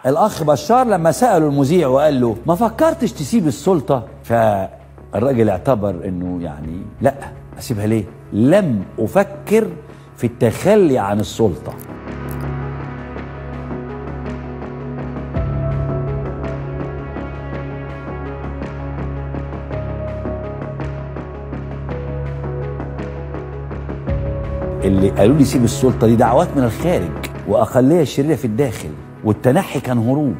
الاخ بشار لما ساله المذيع وقال له ما فكرتش تسيب السلطه فالراجل اعتبر انه يعني لا اسيبها ليه لم افكر في التخلي عن السلطه اللي قالوا لي سيب السلطه دي دعوات من الخارج واقليه شريره في الداخل والتنحي كان هروب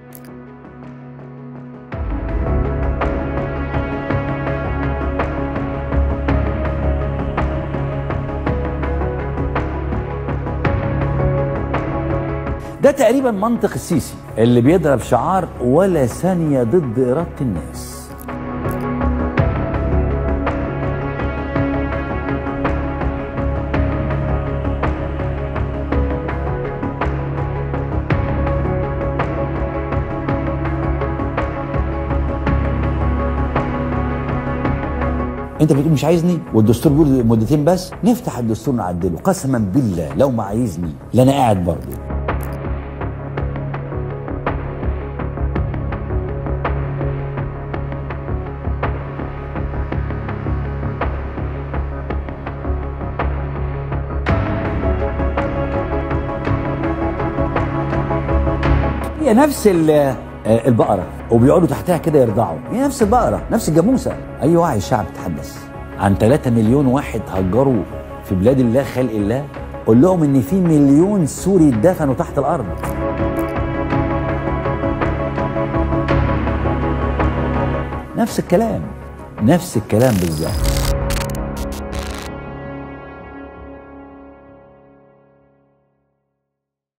ده تقريبا منطق السيسي اللي بيضرب شعار ولا ثانية ضد إرادة الناس انت بتقول مش عايزني والدستور بيقول مدتين بس نفتح الدستور نعدله قسما بالله لو ما عايزني لا انا قاعد برضه هي نفس ال- آه، البقرة وبيقعدوا تحتها كده يرضعوا هي نفس البقرة نفس الجاموسة أي وعي الشعب تحدث عن 3 مليون واحد هجروا في بلاد الله خلق الله قول لهم إن في مليون سوري اتدفنوا تحت الأرض نفس الكلام نفس الكلام بالظبط